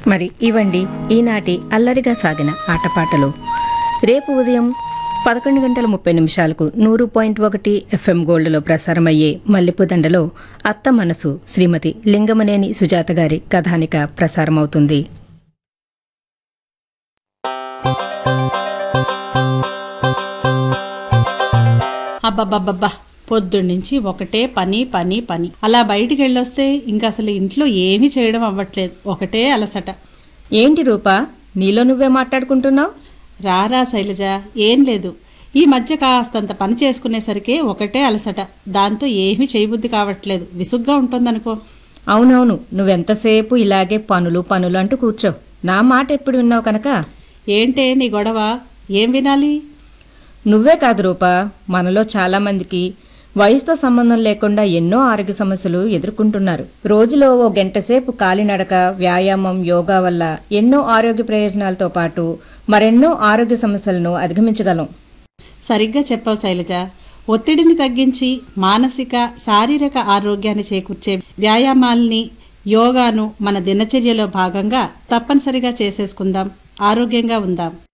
మరి ఇవండి ఈనాటి అల్లరిగా సాగిన ఆటపాటలు రేపు ఉదయం పదకొండు గంటల ముప్పై నిమిషాలకు నూరు పాయింట్ ఒకటి ఎఫ్ఎం గోల్డ్లో ప్రసారమయ్యే మల్లెపుదండలో అత్త మనసు శ్రీమతి లింగమనేని సుజాత గారి కథానిక ప్రసారమవుతుంది అబ్బబ్బబ్బబ్బా పొద్దున్నుంచి ఒకటే పని పని పని అలా బయటికి వెళ్ళొస్తే ఇంకా అసలు ఇంట్లో ఏమీ చేయడం అవ్వట్లేదు ఒకటే అలసట ఏంటి రూపా నీలో నువ్వే మాట్లాడుకుంటున్నావు రారా శైలజ ఏం లేదు ఈ మధ్య కాస్తంత పని చేసుకునేసరికి ఒకటే అలసట దాంతో ఏమీ చేయబుద్ధి కావట్లేదు విసుగ్గా ఉంటుందనుకో అవునవును నువ్వెంతసేపు ఇలాగే పనులు పనులు అంటూ కూర్చో నా మాట ఎప్పుడు విన్నావు కనుక ఏంటే నీ గొడవ ఏం వినాలి నువ్వే కాదు రూపా మనలో చాలా మందికి వయసుతో సంబంధం లేకుండా ఎన్నో ఆరోగ్య సమస్యలు ఎదుర్కొంటున్నారు రోజులో ఓ గంట సేపు కాలినడక వ్యాయామం యోగా వల్ల ఎన్నో ఆరోగ్య ప్రయోజనాలతో పాటు మరెన్నో ఆరోగ్య సమస్యలను అధిగమించగలం సరిగ్గా చెప్పావు శైలజ ఒత్తిడిని తగ్గించి మానసిక శారీరక ఆరోగ్యాన్ని చేకూర్చే వ్యాయామాల్ని యోగాను మన దినచర్యలో భాగంగా తప్పనిసరిగా చేసేసుకుందాం ఆరోగ్యంగా ఉందాం